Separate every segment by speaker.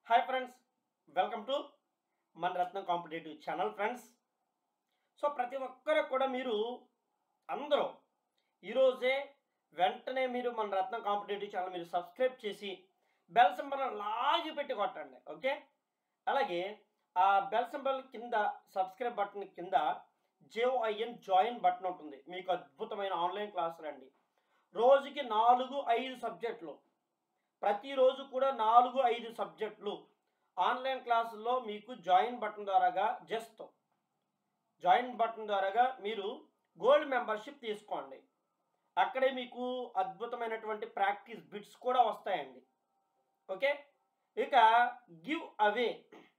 Speaker 1: hi friends welcome to మన Ratnam competitive channel friends so ప్రతి ఒక్కరు కూడా మీరు అందరూ ఈరోజే వెంటనే మీరు మన రత్నం కాంపిటేటివ్ ఛానల్ మీరు సబ్స్క్రైబ్ చేసి బెల్ సింబల్ లాగి పెట్టి కొట్టండి ఓకే అలాగే ఆ బెల్ సింబల్ కింద సబ్స్క్రైబ్ బటన్ కింద జేఓఐఎన్ జాయిన్ బటన్ ఉంటుంది మీకు అద్భుతమైన ఆన్లైన్ క్లాసులు అండి రోజుకి నాలుగు ఐదు సబ్జెక్టులు ప్రతిరోజు కూడా నాలుగు ఐదు సబ్జెక్టులు ఆన్లైన్ క్లాసుల్లో మీకు జాయిన్ బటన్ ద్వారాగా జస్ట్ జాయిన్ బటన్ ద్వారాగా మీరు గోల్డ్ మెంబర్షిప్ తీసుకోండి అక్కడే మీకు అద్భుతమైనటువంటి ప్రాక్టీస్ బిట్స్ కూడా వస్తాయండి ఓకే ఇక గివ్ అవే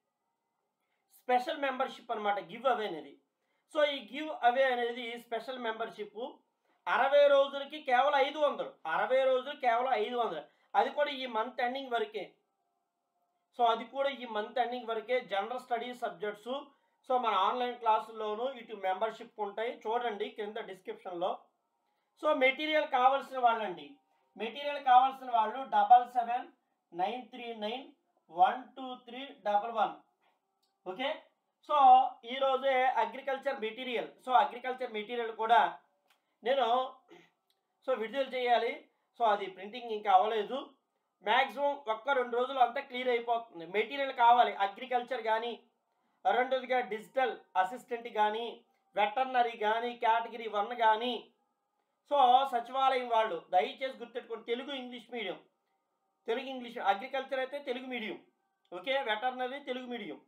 Speaker 1: స్పెషల్ మెంబర్షిప్ అనమాట గివ్ అవే అనేది సో ఈ గివ్ అవే అనేది స్పెషల్ మెంబర్షిప్ అరవై రోజులకి కేవలం ఐదు వందలు అరవై రోజులు కేవలం ఐదు వందలు అది కూడా ఈ మంత్ ఎండింగ్ వరకే సో అది కూడా ఈ మంత్ ఎండింగ్ వరకే జనరల్ స్టడీస్ సబ్జెక్ట్స్ సో మన ఆన్లైన్ క్లాసుల్లోనూ ఇటు మెంబర్షిప్ ఉంటాయి చూడండి కింద డిస్క్రిప్షన్లో సో మెటీరియల్ కావాల్సిన వాళ్ళండి మెటీరియల్ కావాల్సిన వాళ్ళు double seven nine three nine one two three double one okay so ఈరోజే agriculture material so agriculture material కూడా నేను సో విడుదల చేయాలి సో అది ప్రింటింగ్ ఇంకా అవ్వలేదు మ్యాక్సిమం ఒక్క రెండు రోజులు అంతా క్లియర్ అయిపోతుంది మెటీరియల్ కావాలి అగ్రికల్చర్ కానీ రెండోదిగా డిజిటల్ అసిస్టెంట్ కానీ వెటర్నరీ కానీ కేటగిరీ వన్ కానీ సో సచివాలయం వాళ్ళు దయచేసి గుర్తెట్టుకోండి Telugu English medium Telugu English agriculture అయితే Telugu medium okay veterinary Telugu medium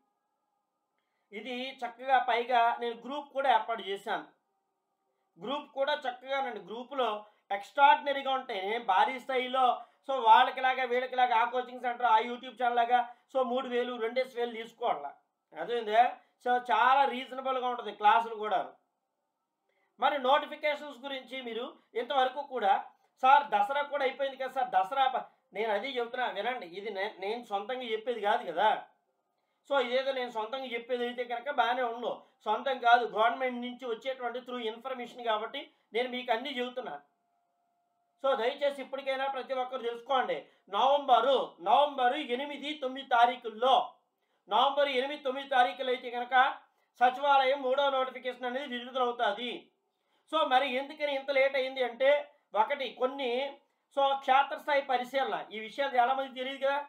Speaker 1: ఇది చక్కగా పైగా నేను గ్రూప్ కూడా ఏర్పాటు చేశాను గ్రూప్ కూడా చక్కగా నండి గ్రూపులో ఎక్స్ట్రాడినరీగా ఉంటాయి నేను భారీ స్థాయిలో సో వాళ్ళకిలాగా వీళ్ళకిలాగా ఆ కోచింగ్ సెంటర్ ఆ యూట్యూబ్ ఛానల్ లాగా సో మూడు వేలు రెండేసి వేలు తీసుకోవాలా అదేందే సో చాలా రీజనబుల్గా ఉంటుంది క్లాసులు కూడా మరి నోటిఫికేషన్స్ గురించి మీరు ఇంతవరకు కూడా సార్ దసరా కూడా అయిపోయింది కదా సార్ దసరా ప- నేను అది చెప్తున్నా వినండి ఇది నే- నేను సొంతంగా చెప్పేది కాదు కదా సో ఇదేదో నేను సొంతంగా చెప్పేది అయితే కనుక బాగానే ఉండు సొంతం కాదు గవర్నమెంట్ నుంచి వచ్చేటువంటి త్రూ ఇన్ఫర్మేషన్ కాబట్టి నేను మీకు అన్నీ చెబుతున్నా సో దయచేసి ఇప్పటికైనా ప్రతి ఒక్కరు తెలుసుకోండి నవంబరు నవంబరు ఎనిమిది తొమ్మిది తారీఖుల్లో నవంబర్ ఎనిమిది తొమ్మిది తారీఖులు అయితే కనుక సచివాలయం మూడో నోటిఫికేషన్ అనేది విడుదలవుతుంది సో మరి ఎందుకని ఇంత లేట్ అయింది అంటే ఒకటి కొన్ని సో క్షేత్రస్థాయి పరిశీలన ఈ విషయాలు చాలామంది తెలియదు కదా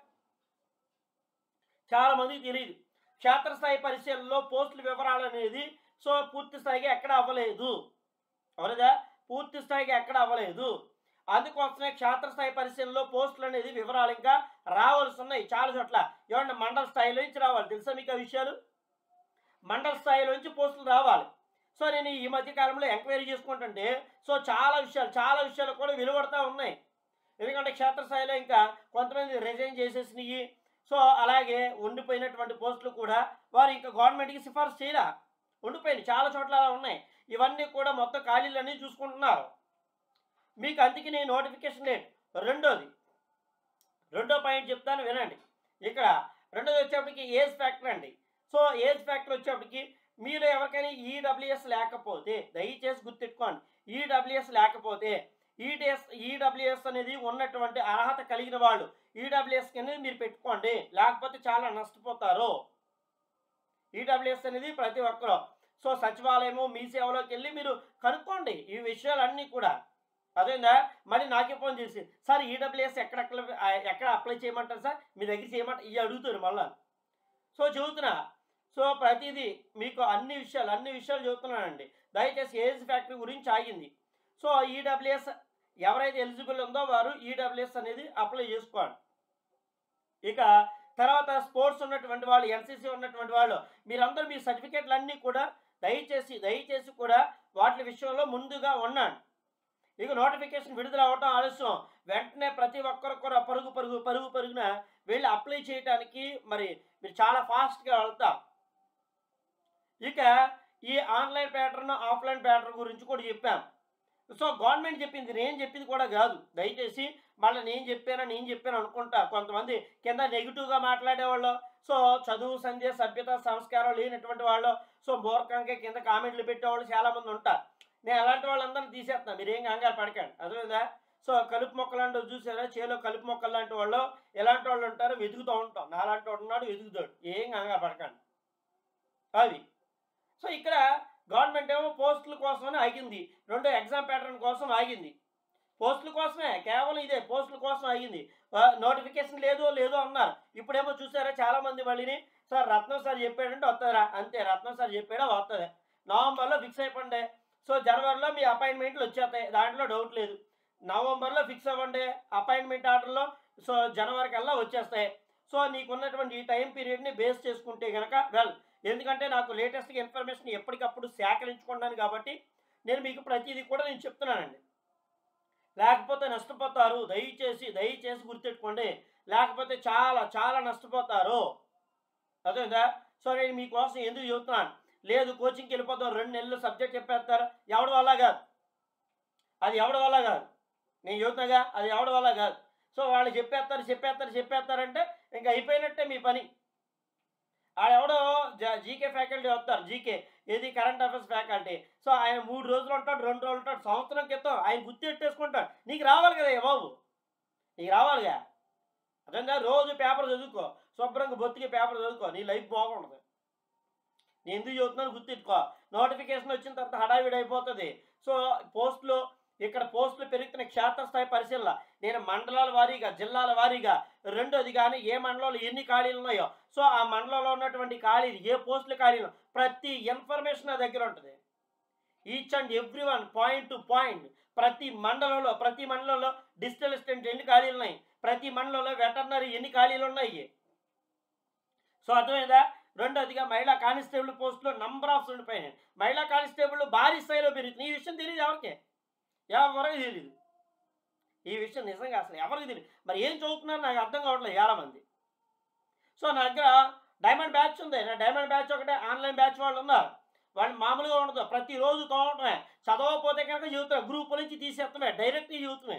Speaker 1: చాలా మందికి తెలియదు క్షేత్రస్థాయి పరిశీలనలో పోస్టుల వివరాలు అనేది సో పూర్తి స్థాయిగా ఎక్కడ అవ్వలేదు అవునదా పూర్తి స్థాయిగా ఎక్కడ అవ్వలేదు అందుకోసమే క్షేత్రస్థాయి పరిశీలనలో పోస్టులు అనేది వివరాలు ఇంకా రావాల్సి ఉన్నాయి చాలా చోట్ల ఏమన్నా మండల స్థాయిలో నుంచి రావాలి తెలుసా మీకు ఆ విషయాలు మండల స్థాయిలో నుంచి పోస్టులు రావాలి సో నేను ఈ మధ్య కాలంలో ఎంక్వైరీ చేసుకుంటుంటే సో చాలా విషయాలు చాలా విషయాలు కూడా వెలువడతా ఉన్నాయి ఎందుకంటే క్షేత్రస్థాయిలో ఇంకా కొంతమంది రిజైన్ చేసేసినవి సో అలాగే ఉండిపోయినటువంటి పోస్టులు కూడా వారు ఇంకా గవర్నమెంట్కి సిఫార్సు చేయరా ఉండిపోయినాయి చాలా చోట్ల అలా ఉన్నాయి ఇవన్నీ కూడా మొత్తం ఖాళీలన్నీ చూసుకుంటున్నారు మీకు అందుకే నేను నోటిఫికేషన్ డేట్ రెండోది రెండో పాయింట్ చెప్తాను వినండి ఇక్కడ రెండోది వచ్చేప్పటికి ఏజ్ ఫ్యాక్టర్ అండి సో ఏజ్ ఫ్యాక్టర్ వచ్చేప్పటికి మీరు ఎవరికైనా ఈడబ్ల్యూఎస్ లేకపోతే దయచేసి గుర్తెట్టుకోండి ఈడబ్ల్యూఎస్ లేకపోతే ఈడిఎస్ ఈడబ్ల్యూఎస్ అనేది ఉన్నటువంటి అర్హత కలిగిన వాళ్ళు ఈడబ్ల్యూఎస్ అనేది మీరు పెట్టుకోండి లేకపోతే చాలా నష్టపోతారు ఈడబ్ల్యూఎస్ అనేది ప్రతి ఒక్కరు సో సచివాలయము మీ సేవలోకి వెళ్ళి మీరు కనుక్కోండి ఈ విషయాలన్నీ కూడా అదేందా మరి నాకే ఫోన్ చేసి సార్ ఈడబ్ల్యూఎస్ ఎక్కడ ఎక్కడ అప్లై చేయమంటారు సార్ మీ దగ్గర చేయమంటారు ఇవి అడుగుతారు మళ్ళా సో చెబుతున్నా సో ప్రతిదీ మీకు అన్ని విషయాలు అన్ని విషయాలు చెబుతున్నానండి దయచేసి ఏజ్ ఫ్యాక్టరీ గురించి ఆగింది సో ఈడబ్ల్యూఎస్ ఎవరైతే ఎలిజిబుల్ ఉందో వారు ఈడబ్ల్యూఎస్ అనేది అప్లై చేసుకోండి ఇక తర్వాత స్పోర్ట్స్ ఉన్నటువంటి వాళ్ళు ఎన్సీసీ ఉన్నటువంటి వాళ్ళు మీరందరూ మీ సర్టిఫికేట్లు అన్నీ కూడా దయచేసి దయచేసి కూడా వాటి విషయంలో ముందుగా ఉన్నాను ఇక నోటిఫికేషన్ విడుదల అవటం ఆలస్యం వెంటనే ప్రతి ఒక్కరు కూడా పరుగు పరుగు పరుగు పరుగున వెళ్ళి అప్లై చేయడానికి మరి మీరు చాలా ఫాస్ట్గా వెళ్తాం ఇక ఈ ఆన్లైన్ ప్యాటర్న్ ఆఫ్లైన్ ప్యాటర్న్ గురించి కూడా చెప్పాం సో గవర్నమెంట్ చెప్పింది నేను చెప్పింది కూడా కాదు దయచేసి మళ్ళీ నేను చెప్పాను నేను చెప్పాను అనుకుంటా కొంతమంది కింద నెగిటివ్గా మాట్లాడేవాళ్ళు సో చదువు సంధ్య సభ్యత సంస్కారం లేనటువంటి వాళ్ళు సో మూర్ఖంగా కింద కామెంట్లు పెట్టేవాళ్ళు చాలామంది ఉంటారు నేను అలాంటి వాళ్ళందరినీ తీసేస్తాను మీరేం కంగారు పడకండి అర్థమైందా సో కలుపు మొక్కలు అంటే చూసారా చేలో కలుపు మొక్కలు లాంటి వాళ్ళు ఎలాంటి వాళ్ళు ఉంటారు వెతుకుతూ ఉంటాం నాలాంటి వాడు ఉన్నాడు వెతుకుతాడు ఏం కంగారు పడకండి అది సో ఇక్కడ గవర్నమెంట్ ఏమో పోస్టుల కోసమని ఆగింది రెండో ఎగ్జామ్ ప్యాటర్న్ కోసం ఆగింది పోస్టుల కోసమే కేవలం ఇదే పోస్టుల కోసం ఆగింది నోటిఫికేషన్ లేదు లేదు అన్నారు ఇప్పుడేమో చూసారా చాలా మంది మళ్ళీని సార్ రత్నం సార్ చెప్పాడంటే వస్తుందా అంతే రత్నం సార్ చెప్పాడా వస్తుంది నవంబర్లో ఫిక్స్ అయిపోండి సో జనవరిలో మీ అపాయింట్మెంట్లు వచ్చేస్తాయి దాంట్లో డౌట్ లేదు నవంబర్లో ఫిక్స్ అవ్వండి అపాయింట్మెంట్ ఆర్డర్లో సో జనవరి కల్లా వచ్చేస్తాయి సో నీకున్నటువంటి ఈ టైం పీరియడ్ని బేస్ చేసుకుంటే కనుక వెల్ ఎందుకంటే నాకు లేటెస్ట్గా ఇన్ఫర్మేషన్ ఎప్పటికప్పుడు సేకరించుకున్నాను కాబట్టి నేను మీకు ప్రతిదీ కూడా నేను చెప్తున్నానండి లేకపోతే నష్టపోతారు దయచేసి దయచేసి గుర్తెట్టుకోండి లేకపోతే చాలా చాలా నష్టపోతారు అదేందా సో నేను మీకోసం ఎందుకు చెబుతున్నాను లేదు కోచింగ్కి వెళ్ళిపోతాం రెండు నెలలు సబ్జెక్ట్ చెప్పేస్తారు ఎవడి వల్ల కాదు అది ఎవడి వల్ల కాదు నేను చెబుతున్నాగా అది ఎవడి వల్ల కాదు సో వాళ్ళు చెప్పేస్తారు చెప్పేస్తారు చెప్పేస్తారంటే ఇంకా అయిపోయినట్టే మీ పని ఆడెవడో జీకే ఫ్యాకల్టీ వస్తారు జీకే ఏది కరెంట్ అఫైర్స్ ఫ్యాకల్టీ సో ఆయన మూడు రోజులు ఉంటాడు రెండు రోజులు ఉంటాడు సంవత్సరం క్రితం ఆయన గుర్తు పెట్టేసుకుంటాడు నీకు రావాలి కదా ఏ బాబు నీకు రావాలిగా అదంతా రోజు పేపర్ చదువుకో శుభ్రంగా బొత్తికి పేపర్ చదువుకో నీ లైఫ్ బాగుంటుంది నేను ఎందుకు చదువుతున్నాను గుర్తిట్టుకో నోటిఫికేషన్ వచ్చిన తర్వాత హడావిడి అయిపోతుంది సో పోస్టులు ఇక్కడ పోస్టులు పెరుగుతున్న క్షేత్రస్థాయి పరిశీలన నేను మండలాల వారీగా జిల్లాల వారీగా రెండోది కానీ ఏ మండలంలో ఎన్ని ఖాళీలు ఉన్నాయో సో ఆ మండలంలో ఉన్నటువంటి ఖాళీలు ఏ పోస్టులు ఖాళీలు ప్రతి ఇన్ఫర్మేషన్ నా దగ్గర ఉంటుంది each and every one point to point ప్రతి మండలంలో ప్రతి మండలంలో డిజిటల్ అసిస్టెంట్ ఎన్ని ఖాళీలు ఉన్నాయి ప్రతి మండలంలో వెటర్నరీ ఎన్ని ఖాళీలు ఉన్నాయి సో అర్థమైందా రెండోదిగా మహిళా కానిస్టేబుల్ పోస్టులో నంబర్ ఆఫ్ ఉండిపోయినాయి మహిళా కానిస్టేబుల్ భారీ స్థాయిలో పెరుగుతుంది ఈ విషయం తెలియదు ఎవరికి ఎవరికి తెలియదు ఈ విషయం నిజంగా అసలు ఎవరికి తెలియదు మరి ఏం చదువుతున్నారు నాకు అర్థం కావట్లేదు చాలా మంది సో నా దగ్గర డైమండ్ బ్యాచ్ ఉంది నా డైమండ్ బ్యాచ్ ఒకటే ఆన్లైన్ బ్యాచ్ వాళ్ళు ఉన్నారు వాళ్ళు మామూలుగా ఉండదు ప్రతిరోజు తోవటమే చదవకపోతే కనుక చదువుతారు గ్రూప్ నుంచి తీసేస్తామే డైరెక్ట్ చదువుతామే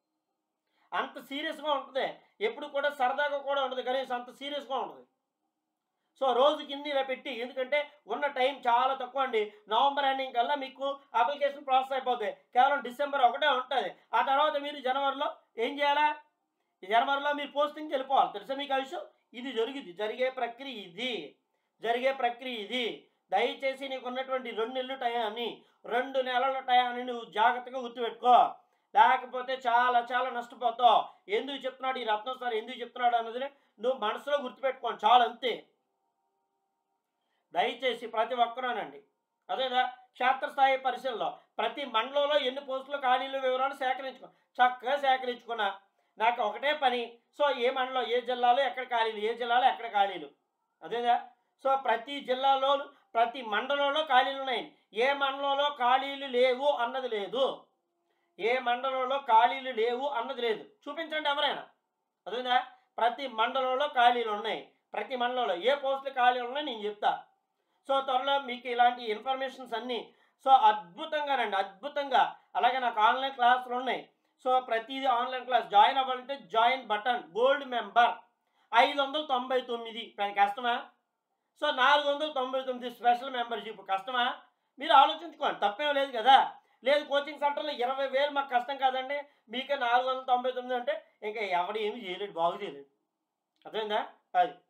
Speaker 1: అంత సీరియస్గా ఉంటుంది ఎప్పుడు కూడా సరదాగా కూడా ఉండదు కనీసం అంత సీరియస్గా ఉంటుంది సో రోజుకి ఇన్ని ఇలా పెట్టి ఎందుకంటే ఉన్న టైం చాలా తక్కువ అండి నవంబర్ ఎండింగ్ కల్లా మీకు అప్లికేషన్ ప్రాసెస్ అయిపోతాయి కేవలం డిసెంబర్ ఒకటే ఉంటుంది ఆ తర్వాత మీరు జనవరిలో ఏం చేయాలా ఈ జనవరిలో మీరు పోస్టింగ్కి వెళ్ళిపోవాలి తెలుసా మీకు ఆ విషయం ఇది జరుగుద్ది జరిగే ప్రక్రియ ఇది జరిగే ప్రక్రియ ఇది దయచేసి నీకు ఉన్నటువంటి రెండు నెలలు టయాన్ని రెండు నెలల టయాన్ని నువ్వు జాగ్రత్తగా గుర్తుపెట్టుకో లేకపోతే చాలా చాలా నష్టపోతావు ఎందుకు చెప్తున్నాడు ఈ రత్నం సార్ ఎందుకు చెప్తున్నాడు అన్నది నువ్వు మనసులో గుర్తుపెట్టుకోండి చాలా అంతే దయచేసి ప్రతి ఒక్కరూనండి అదేదా క్షేత్రస్థాయి పరిశీలనలో ప్రతి మండలంలో ఎన్ని పోస్టులు ఖాళీలు వివరాలు సేకరించుకో చక్కగా సేకరించుకున్నా నాకు ఒకటే పని సో ఏ మండలం ఏ జిల్లాలో ఎక్కడ ఖాళీలు ఏ జిల్లాలో ఎక్కడ ఖాళీలు అదేదా సో ప్రతి జిల్లాలో ప్రతి మండలంలో ఖాళీలు ఉన్నాయి ఏ మండలంలో ఖాళీలు లేవు అన్నది లేదు ఏ మండలంలో ఖాళీలు లేవు అన్నది లేదు చూపించండి ఎవరైనా అదేదా ప్రతి మండలంలో ఖాళీలు ఉన్నాయి ప్రతి మండలంలో ఏ పోస్టులు ఖాళీలు ఉన్నాయి నేను చెప్తా సో త్వరలో మీకు ఇలాంటి ఇన్ఫర్మేషన్స్ అన్నీ సో అద్భుతంగానండి అద్భుతంగా అలాగే నాకు ఆన్లైన్ క్లాసులు ఉన్నాయి సో ప్రతిదీ ఆన్లైన్ క్లాస్ జాయిన్ అవ్వాలంటే జాయిన్ బటన్ గోల్డ్ మెంబర్ ఐదు వందల తొంభై తొమ్మిది దాని కష్టమా సో నాలుగు వందల తొంభై తొమ్మిది స్పెషల్ మెంబర్షిప్ కష్టమా మీరు ఆలోచించుకోండి తప్పేం లేదు కదా లేదు కోచింగ్ సెంటర్లో ఇరవై వేలు మాకు కష్టం కాదండి మీకే నాలుగు వందల తొంభై తొమ్మిది అంటే ఇంకా ఎవడు ఏమి చేయలేడు బాగు చేయలేడు అర్థమైందా అది